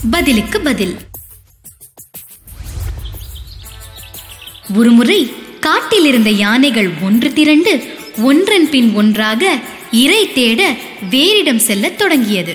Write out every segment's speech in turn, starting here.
பதிலுக்கு பதில் ஒருமுறை காட்டில் இருந்த யானைகள் ஒன்று திரண்டு ஒன்றன் பின் ஒன்றாக இரை தேட வேறிடம் செல்லத் தொடங்கியது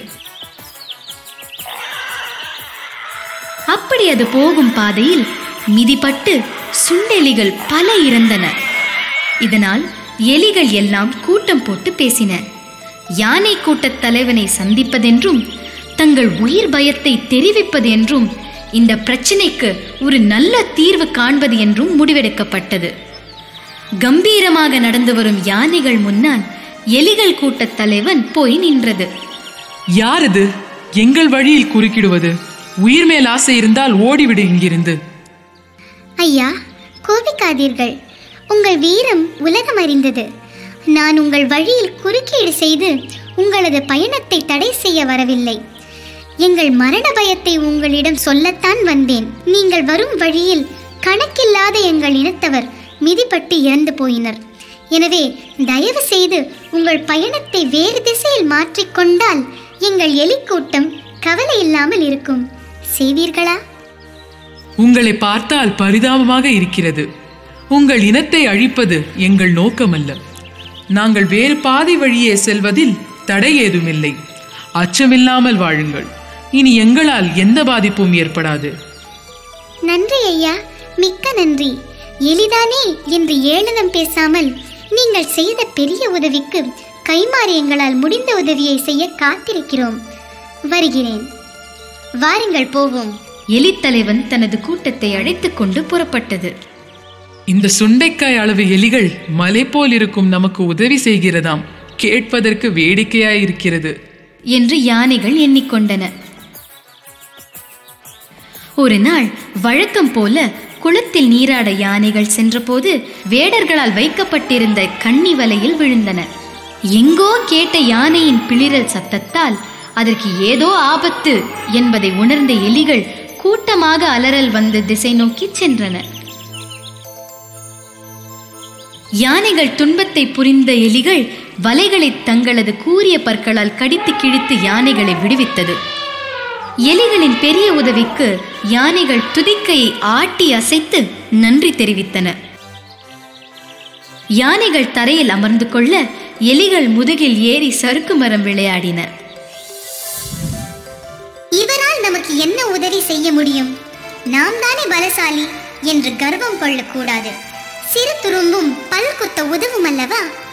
அப்படி அது போகும் பாதையில் மிதிப்பட்டு சுண்டெலிகள் பல இறந்தன இதனால் எலிகள் எல்லாம் கூட்டம் போட்டு பேசின யானை கூட்டத் தலைவனை சந்திப்பதென்றும் தங்கள் உயிர் பயத்தை தெரிவிப்பது என்றும் இந்த பிரச்சனைக்கு ஒரு நல்ல தீர்வு காண்பது என்றும் முடிவெடுக்கப்பட்டது கம்பீரமாக நடந்து வரும் யானைகள் முன்னால் எலிகள் கூட்டத் தலைவன் போய் நின்றது யார் இது எங்கள் வழியில் குறுக்கிடுவது உயிர் மேல் ஆசை இருந்தால் ஓடிவிடு இங்கிருந்து ஐயா கோபிக்காதீர்கள் உங்கள் வீரம் உலகம் அறிந்தது நான் உங்கள் வழியில் குறுக்கீடு செய்து உங்களது பயணத்தை தடை செய்ய வரவில்லை எங்கள் மரண பயத்தை உங்களிடம் சொல்லத்தான் வந்தேன் நீங்கள் வரும் வழியில் கணக்கில்லாத எங்கள் இனத்தவர் மிதிப்பட்டு இறந்து போயினர் எனவே தயவு செய்து உங்கள் பயணத்தை வேறு திசையில் மாற்றிக்கொண்டால் எங்கள் எலிக்கூட்டம் கவலை இல்லாமல் இருக்கும் செய்வீர்களா உங்களை பார்த்தால் பரிதாபமாக இருக்கிறது உங்கள் இனத்தை அழிப்பது எங்கள் நோக்கமல்ல நாங்கள் வேறு பாதை வழியே செல்வதில் தடை ஏதுமில்லை அச்சமில்லாமல் வாழுங்கள் இனி எங்களால் எந்த பாதிப்பும் ஏற்படாது நன்றி ஐயா மிக்க நன்றி எளிதானே என்று ஏளனம் பேசாமல் நீங்கள் செய்த பெரிய உதவிக்கு கைமாறி எங்களால் முடிந்த உதவியை செய்ய காத்திருக்கிறோம் வருகிறேன் வாருங்கள் போவோம் எலித்தலைவன் தனது கூட்டத்தை அழைத்துக் கொண்டு புறப்பட்டது இந்த சுண்டைக்காய் அளவு எலிகள் மலை போல் இருக்கும் நமக்கு உதவி செய்கிறதாம் கேட்பதற்கு வேடிக்கையாய் இருக்கிறது என்று யானைகள் எண்ணிக்கொண்டன ஒரு நாள் வழக்கம் போல குளத்தில் நீராட யானைகள் சென்றபோது வேடர்களால் வைக்கப்பட்டிருந்த கண்ணி வலையில் விழுந்தன எங்கோ கேட்ட யானையின் பிளிரல் சத்தத்தால் அதற்கு ஏதோ ஆபத்து என்பதை உணர்ந்த எலிகள் கூட்டமாக அலறல் வந்த திசை நோக்கி சென்றன யானைகள் துன்பத்தை புரிந்த எலிகள் வலைகளை தங்களது கூரிய பற்களால் கடித்து கிழித்து யானைகளை விடுவித்தது எலிகளின் பெரிய உதவிக்கு யானைகள் துதிக்கையை ஆட்டி அசைத்து நன்றி தெரிவித்தன யானைகள் தரையில் அமர்ந்து கொள்ள எலிகள் முதுகில் ஏறி சறுக்கு மரம் விளையாடின இவரால் நமக்கு என்ன உதவி செய்ய முடியும் நாம் தானே பலசாலி என்று கர்வம் கொள்ளக்கூடாது சிறு துரும்பும் பல் குத்த உதவும் அல்லவா